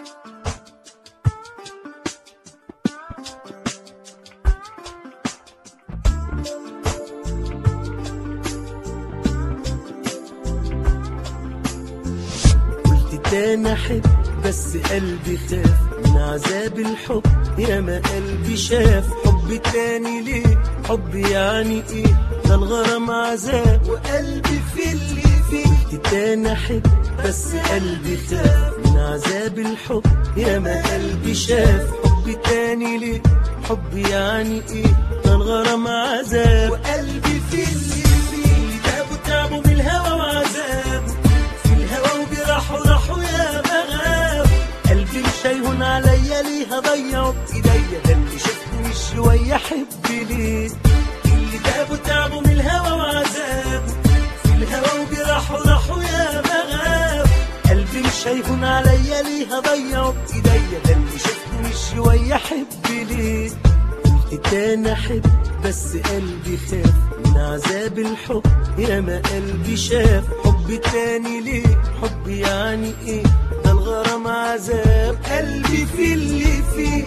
قلت تاني احب بس قلبي خاف من عذاب الحب يا ما قلبي شاف حب تاني ليه حب يعني ايه ده الغرام عذاب وقلبي في اللي فيه قلت تاني احب بس قلبي خاف من عذاب الحب يا ما قلبي شاف حب تاني ليه حب يعني ايه ده الغرام عذاب وقلبي في اللي فيه تعبوا تعبوا من الهوى وعذاب في الهوى وجراحه راحوا يا مغاب قلبي مش هيهون عليا ليه هضيعه بايديا ده اللي شفته مش شويه احب ليه اللي تعبوا تعبوا من الهوى وعذاب في الهوى وجراحه راحوا يا مغاب قلبي مش هيهون عليا ليه هضيعه بايديا ده اللي شفته مش شويه احب ليه قلت تاني احب بس قلبي خاف من عذاب الحب يا ما قلبي شاف حب تاني ليه حب يعني ايه ده الغرام عذاب قلبي في اللي فيه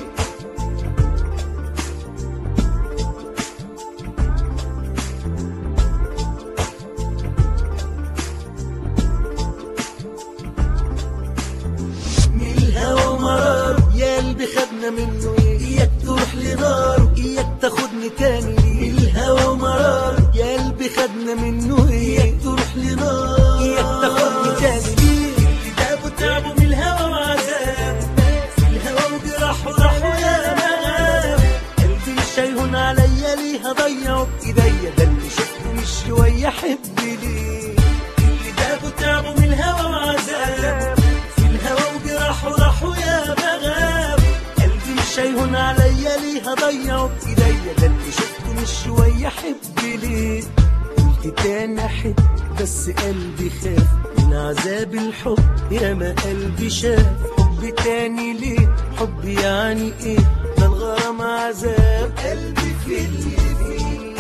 من الهوى مرار يا قلبي خدنا منه ايه اياك تروح لنار اياك تاخدني تاني ليه من الهوى مرار يا قلبي خدنا منه ايه اياك تروح لنار اياك تاخدني تاني ليه اللي تعبوا تعبوا من الهوى وعذاب في الهوى وجراحه راحوا يا مغاب قلبي مش هيهون عليا ليه هضيعه بايديا ده اللي شفته مش شويه احب ليه اللي تعبوا تعبوا من الهوى وعذاب في الهوى وجراحه راحوا يا مغاب قلبي مش هيهون عليا ليه هضيعه بايديا ده اللي شفته مش شويه احب ليه قلت تاني احب بس قلبي خاف من عذاب الحب يا ما قلبي شاف حب تاني ليه حب يعني ايه ده الغرام عذاب قلبي في اللي فيه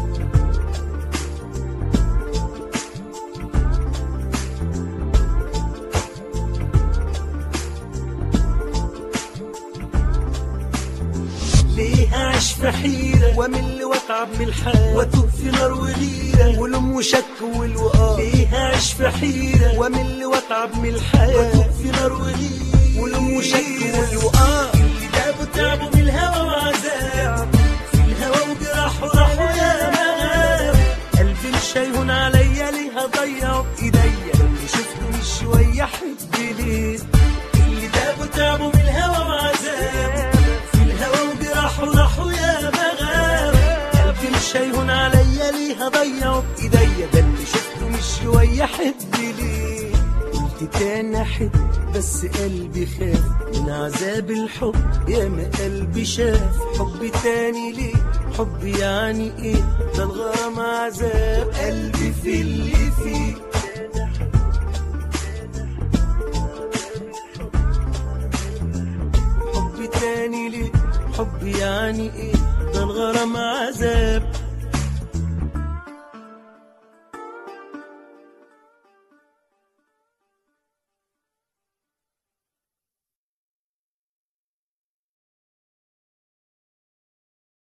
ليه اعيش في حيرة وامل واتعب من الحال واتوه في نار وغيرة ولوم وشك والوقار ليه اعيش في حيرة وامل واتعب من الحال واتوه في نار وغيرة ولوم وشك والوقار اللي تعبوا تعبوا من الهوى وعذاب في الهوى وجراحه راحوا يا مغاب قلبي مش هيهون عليا ليه هضيعه بايديا اللي شفته مش شوية احب ليه اللي تعبوا تعبوا من الهوى وعذاب في الهوى وجراحه راحوا يا مغاب قلبي مش هيهون عليا ليه هضيعه بايديا ده اللي شفته مش شويه احب ليه قلت تاني احب بس قلبي خاف من عذاب الحب يا ما قلبي شاف حب تاني ليه حب يعني ايه ده الغرام عذاب قلبي في اللي فيه حب تاني ليه حب يعني ايه ده الغرام عذاب